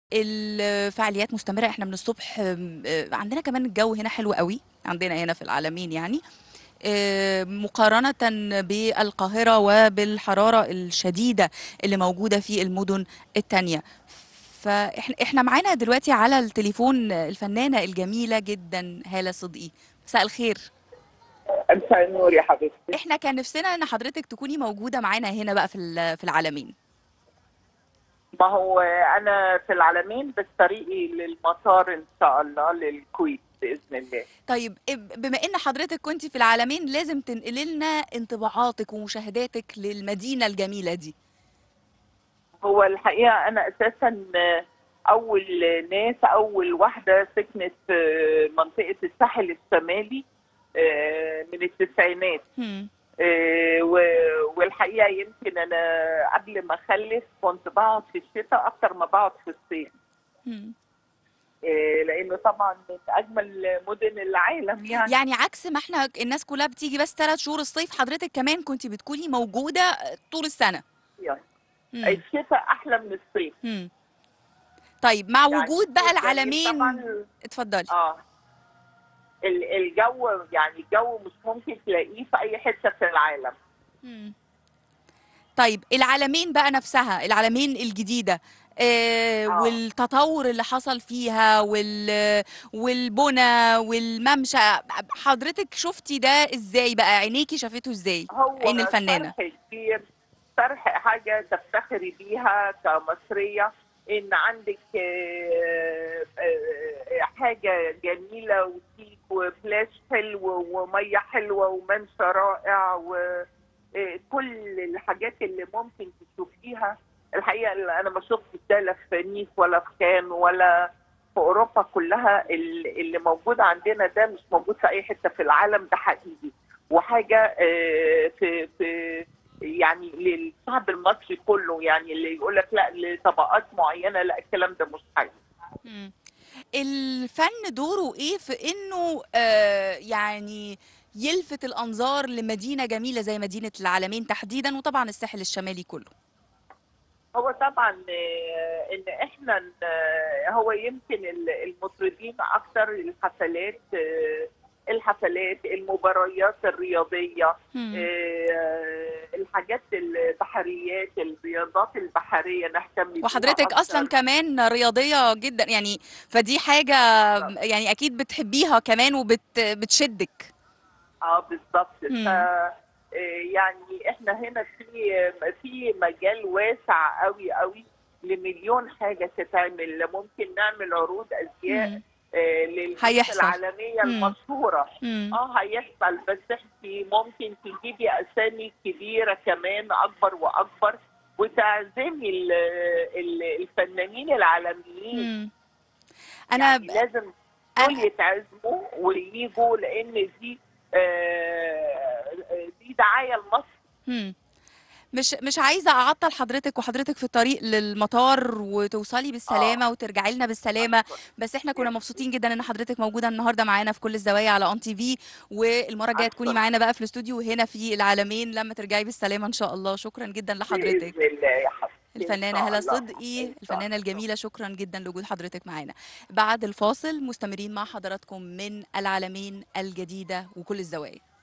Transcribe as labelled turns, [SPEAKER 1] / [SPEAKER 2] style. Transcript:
[SPEAKER 1] الفعاليات مستمرة احنا من الصبح آم، آه، عندنا كمان الجو هنا حلو قوي عندنا هنا في العالمين يعني آه، مقارنة بالقاهرة وبالحرارة الشديدة اللي موجودة في المدن التانية فاحنا احنا معانا دلوقتي على التليفون الفنانة الجميلة جدا هالة صدقي مساء الخير
[SPEAKER 2] مساء النور يا حبيبتي
[SPEAKER 1] احنا كان نفسنا ان حضرتك تكوني موجودة معانا هنا بقى في ال- في العالمين
[SPEAKER 2] ما هو انا في العالمين بس طريقي للمطار ان شاء الله للكويت باذن الله
[SPEAKER 1] طيب إب- بما ان حضرتك كنت في العالمين لازم تنقلي لنا انطباعاتك ومشاهداتك للمدينة الجميلة دي
[SPEAKER 2] هو الحقيقه انا اساسا اول ناس اول واحده سكنت في منطقه الساحل الشمالي آه، من التسعينات
[SPEAKER 1] هم.
[SPEAKER 2] آه، و- والحقيقه يمكن انا قبل ما اخلف كنت بقعد في الشتاء اكتر ما بقعد في الصيف
[SPEAKER 1] هم.
[SPEAKER 2] آه، لانه طبعا من اجمل مدن العالم يعني
[SPEAKER 1] يعني عكس ما احنا الناس كلها بتيجي بس ثلاث شهور الصيف حضرتك كمان كنت بتكوني موجودة طول السنة
[SPEAKER 2] يعني
[SPEAKER 1] هم.
[SPEAKER 2] الشتاء احلى من الصيف
[SPEAKER 1] هم. طيب مع
[SPEAKER 2] يعني
[SPEAKER 1] وجود بقى
[SPEAKER 2] يعني
[SPEAKER 1] العالمين
[SPEAKER 2] طبعا
[SPEAKER 1] اتفضلي
[SPEAKER 2] اه ال- الجو يعني الجو مش ممكن تلاقيه في اي حته في العالم
[SPEAKER 1] مم. طيب العالمين بقى نفسها العالمين الجديدة آه
[SPEAKER 2] آه.
[SPEAKER 1] والتطور اللي حصل فيها وال والبنى والممشى حضرتك شفتي ده ازاي بقى عينيكي شافته ازاي
[SPEAKER 2] هو
[SPEAKER 1] عين الفنانة
[SPEAKER 2] طرح كبير طرح حاجه تفتخري بيها كمصريه ان عندك آه، آه، حاجه جميله وشيك وبلاش حلو وميه حلوه وممشى رائع وكل الحاجات اللي ممكن تشوفيها الحقيقه اللي انا ما شفتش ده لا في نيس ولا في كان ولا في اوروبا كلها ال- اللي موجود عندنا ده مش موجود في اي حته في العالم ده حقيقي وحاجه آه، في في يعني للشعب المصري كله يعني اللي يقول لك لا لطبقات معينه لا الكلام ده مش حقيقي
[SPEAKER 1] مم. الفن دوره ايه في انه آه يعني يلفت الانظار لمدينة جميلة زي مدينة العالمين تحديدا وطبعا الساحل الشمالي كله
[SPEAKER 2] هو طبعا آه، ان احنا آه، هو يمكن ال- المطربين اكتر الحفلات آه، الحفلات المباريات الرياضيه
[SPEAKER 1] مم.
[SPEAKER 2] آه، الحاجات البحريات الرياضات البحريه نهتم بيها
[SPEAKER 1] وحضرتك اصلا
[SPEAKER 2] أكتر.
[SPEAKER 1] كمان رياضيه جدا يعني فدي حاجه يعني اكيد بتحبيها كمان وبتشدك
[SPEAKER 2] اه بالظبط
[SPEAKER 1] مم.
[SPEAKER 2] ف آه، يعني احنا هنا في في مجال واسع قوي قوي لمليون حاجه تتعمل ممكن نعمل عروض ازياء
[SPEAKER 1] مم.
[SPEAKER 2] آه، للبيوت
[SPEAKER 1] هيحصل.
[SPEAKER 2] العالميه
[SPEAKER 1] مم.
[SPEAKER 2] المشهوره
[SPEAKER 1] مم.
[SPEAKER 2] اه هيحصل بس انت ممكن تجيبي اسامي كبيره كمان اكبر واكبر وتعزمي ال- ال- الفنانين العالميين
[SPEAKER 1] مم. انا
[SPEAKER 2] يعني لازم دول يتعزموا ويجوا لان دي آه، دي دعايه لمصر
[SPEAKER 1] مم. مش مش عايزه اعطل حضرتك وحضرتك في الطريق للمطار وتوصلي بالسلامه وترجعي لنا بالسلامه بس احنا كنا مبسوطين جدا ان حضرتك موجوده النهارده معانا في كل الزوايا على اون تي في والمره الجايه تكوني
[SPEAKER 2] أشكرك.
[SPEAKER 1] معانا بقى في الاستوديو هنا في العالمين لما ترجعي بالسلامه ان شاء الله شكرا جدا لحضرتك
[SPEAKER 2] باذن الله يا حبيبتي إن
[SPEAKER 1] الفنانة
[SPEAKER 2] شاء
[SPEAKER 1] هلا
[SPEAKER 2] الله.
[SPEAKER 1] صدقي
[SPEAKER 2] إن شاء
[SPEAKER 1] الفنانة
[SPEAKER 2] الله.
[SPEAKER 1] الجميلة شكرا جدا لوجود حضرتك معانا بعد الفاصل مستمرين مع حضراتكم من العالمين الجديدة وكل الزوايا